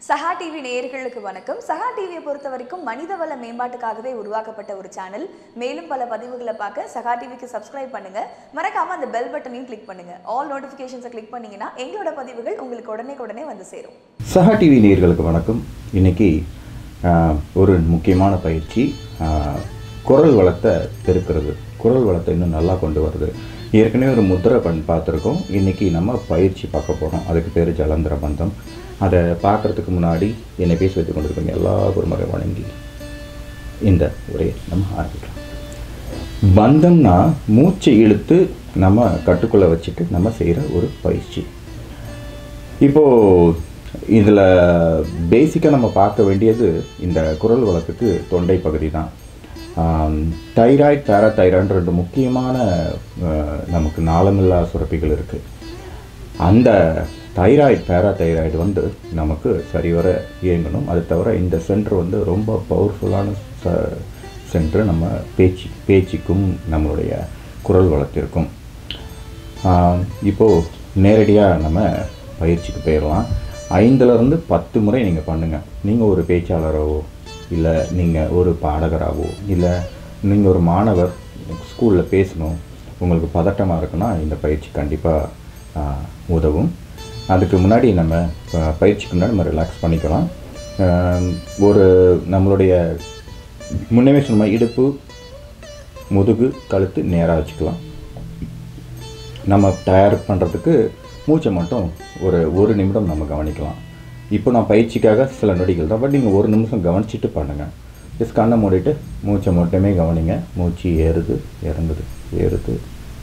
சஹா டிவி நேயர்களுக்கு வணக்கம் சஹா டிவியை பொறுத்த வரைக்கும் மனிதவள மேம்பாட்டுக்காகவே உருவாக்கப்பட்ட ஒரு சேனல் மேலும் பல பதிவுகளை பார்க்க சஹா டிவிக்கு சப்ஸ்கிரைப் பண்ணுங்க மறக்காம அந்த பெல் பட்டனையும் கிளிக் பண்ணுங்க ஆல் நோட்டிஃபிகேஷன்ஸை கிளிக் பண்ணீங்கன்னா எங்களோட பதிவுகள் உங்களுக்கு உடனே உடனே வந்து சேரும் சஹா டிவி நேயர்களுக்கு வணக்கம் இன்னைக்கு ஆஹ், ஒரு முக்கியமான பயிற்சி ஆஹ், குரல் வளத்தை பெருக்கிறது குரல் வளத்தை இன்னும் நல்லா கொண்டு வருது ஏற்கனவே ஒரு முத்திரை பண் பார்த்துருக்கோம் இன்னைக்கு நம்ம பயிற்சி பார்க்க போகிறோம் அதுக்கு பேர் ஜலந்திர பந்தம் அதை பார்க்கறதுக்கு முன்னாடி என்னை பேசி வைத்துக் கொண்டிருக்கோங்க எல்லா குருமரை வணங்கி இந்த உரையை நம்ம ஆரம்பிக்கலாம் பந்தம்னா மூச்சை இழுத்து நம்ம கட்டுக்குள்ளே வச்சுட்டு நம்ம செய்கிற ஒரு பயிற்சி இப்போது இதில் பேசிக்காக நம்ம பார்க்க வேண்டியது இந்த குரல் வளத்துக்கு தொண்டை பகுதி தான் தைராய்டு பேராதைராய்டு ரெண்டு முக்கியமான ஆஹ், நமக்கு நாளமில்லா சுரப்பிகள் இருக்குது அந்த தைராய்டு பேராதைராய்டு வந்து நமக்கு சரிவர இயங்கணும் அது தவிர இந்த சென்டர் வந்து ரொம்ப பவர்ஃபுல்லான சென்டர் நம்ம பேச்சு பேச்சுக்கும் நம்மளுடைய குரல் வளத்திற்கும் ஆஹ், இப்போது நேரடியாக நம்ம பயிற்சிக்கு போயிடலாம் ஐந்துலேருந்து பத்து முறை நீங்கள் பண்ணுங்கள் நீங்கள் ஒரு பேச்சாளராகவோ இல்லை நீங்கள் ஒரு பாடகராகவோ இல்லை நீங்கள் ஒரு மாணவர் ஸ்கூலில் பேசணும் உங்களுக்கு பதட்டமாக இருக்குன்னா இந்த பயிற்சி கண்டிப்பாக உதவும் அதுக்கு முன்னாடி நம்ம ஆஹ், பயிற்சிக்கு முன்னாடி நம்ம ரிலாக்ஸ் பண்ணிக்கலாம் ஆஹ், ஒரு நம்மளுடைய முன்னமே சொன்ன மாதிரி இடுப்பு முதுகு கழுத்து நேராக வச்சுக்கலாம் நம்ம தயார் பண்ணுறதுக்கு மூச்சை மட்டும் ஒரு ஒரு நிமிடம் நம்ம கவனிக்கலாம் இப்போ நான் பயிற்சிக்காக சில நொடிகள் தான் பட் நீங்கள் ஒரு நிமிஷம் கவனிச்சிட்டு பண்ணுங்கள் ஜஸ்ட் கண்ணை மூடிட்டு மூச்சை மட்டுமே கவனிங்க மூச்சு ஏறுது இறங்குது ஏறுது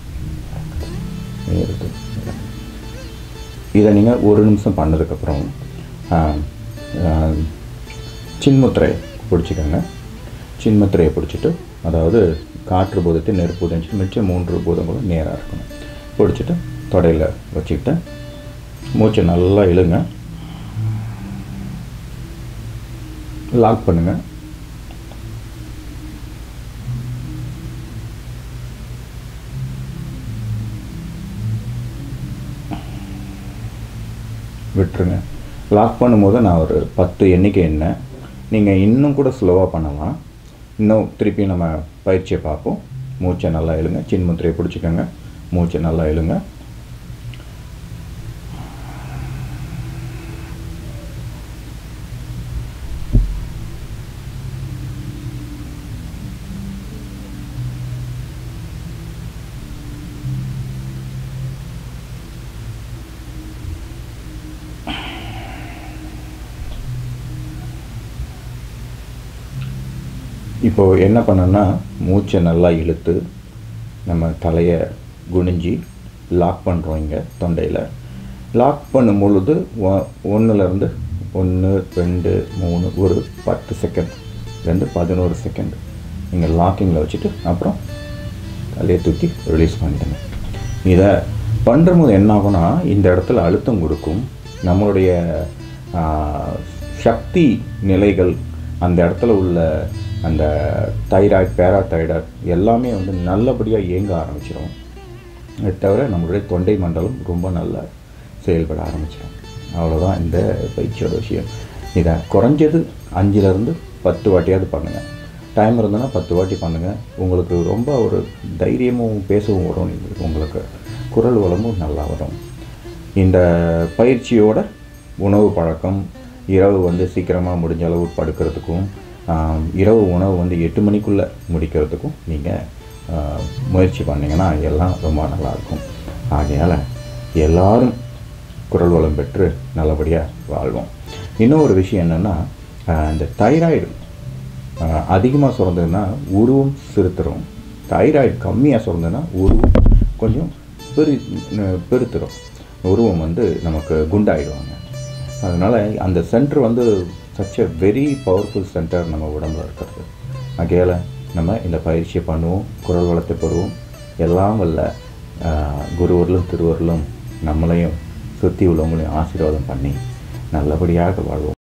ஏறுது இறங்குது. இதை நீங்கள் ஒரு நிமிஷம் பண்ணதுக்கப்புறம் சின்முத்திரை பிடிச்சிக்கோங்க சின்முத்திரையை பிடிச்சிட்டு அதாவது காற்று பூதத்தை நெருப்பு பூதம் வச்சுட்டு மிச்சம் மூன்று பூதங்களும் நேராக இருக்கணும் பிடிச்சிட்டு தொடையில் வச்சுக்கிட்டு மூச்சை நல்லா இழுங்க லாக் பண்ணுங்க விட்டுருங்க லாக் பண்ணும்போது நான் ஒரு பத்து எண்ணிக்கை எண்ணேன் நீங்கள் இன்னும் கூட ஸ்லோவாக பண்ணலாம் இன்னும் திருப்பி நம்ம பயிற்சியை பார்ப்போம் மூச்சை நல்லா இழுங்க சின்முத்திரையை பிடிச்சிக்கோங்க மூச்சை நல்லா இழுங்க இப்போது என்ன பண்ணோன்னா மூச்சை நல்லா இழுத்து நம்ம தலையை குனிஞ்சி லாக் பண்ணுறோம் இங்கே தொண்டையில் லாக் பண்ணும் பொழுது ஒன்றுலேருந்து ஒன்று ரெண்டு மூணு ஒரு பத்து செகண்ட் ரெண்டு பதினோரு செகண்ட் நீங்கள் லாக்கிங்கில் வச்சுட்டு அப்புறம் தலையை தூக்கி ரிலீஸ் பண்ணிடுங்க இதை பண்ணும்போது என்ன ஆகும்னா இந்த இடத்துல அழுத்தம் கொடுக்கும் நம்மளுடைய ஆ, சக்தி நிலைகள் அந்த இடத்துல உள்ள அந்த தைராய்டு பேராதைராய்டு எல்லாமே வந்து நல்லபடியாக இயங்க ஆரம்பிச்சிடும் அது தவிர நம்மளுடைய தொண்டை மண்டலம் ரொம்ப நல்லா செயல்பட ஆரம்பிச்சிடும் அவ்வளோதான் இந்த பயிற்சியோட விஷயம் இதை குறைஞ்சது அஞ்சுலேருந்து பத்து வாட்டியாவது பண்ணுங்கள் டைம் இருந்ததுன்னா பத்து வாட்டி பண்ணுங்கள் உங்களுக்கு ரொம்ப ஒரு தைரியமும் பேசவும் வரும் உங்களுக்கு குரல் வளமும் நல்லா வரும் இந்த பயிற்சியோட உணவு பழக்கம் இரவு வந்து சீக்கிரமாக முடிஞ்ச அளவு படுக்கிறதுக்கும் ஆம், இரவு உணவு வந்து எட்டு மணிக்குள்ளே முடிக்கிறதுக்கும் நீங்கள் முயற்சி பண்ணிங்கன்னா எல்லாம் ரொம்ப நல்லாயிருக்கும் ஆகையால் எல்லாரும் குரல் வளம் பெற்று நல்லபடியாக வாழ்வோம் இன்னும் ஒரு விஷயம் என்னென்னா இந்த தைராய்டு அதிகமாக சுரந்ததுன்னா உருவம் சிறுத்துரும் தைராய்டு கம்மியாக சுரந்ததுன்னா உருவம் கொஞ்சம் பெரு பெருத்துரும் உருவம் வந்து நமக்கு குண்டாயிடுவாங்க அதனால் அந்த சென்டர் வந்து such a very powerful centre நம்ம உடம்புல இருக்கிறது ஆகையால் நம்ம இந்த பயிற்சியை பண்ணுவோம் குரல் வளத்தை பெறுவோம் எல்லாம் வல்ல ஆஹ், குருவர்களும் திருவர்களும் நம்மளையும் சுற்றி உள்ளவங்களையும் ஆசீர்வாதம் பண்ணி நல்லபடியாக வாழ்வோம்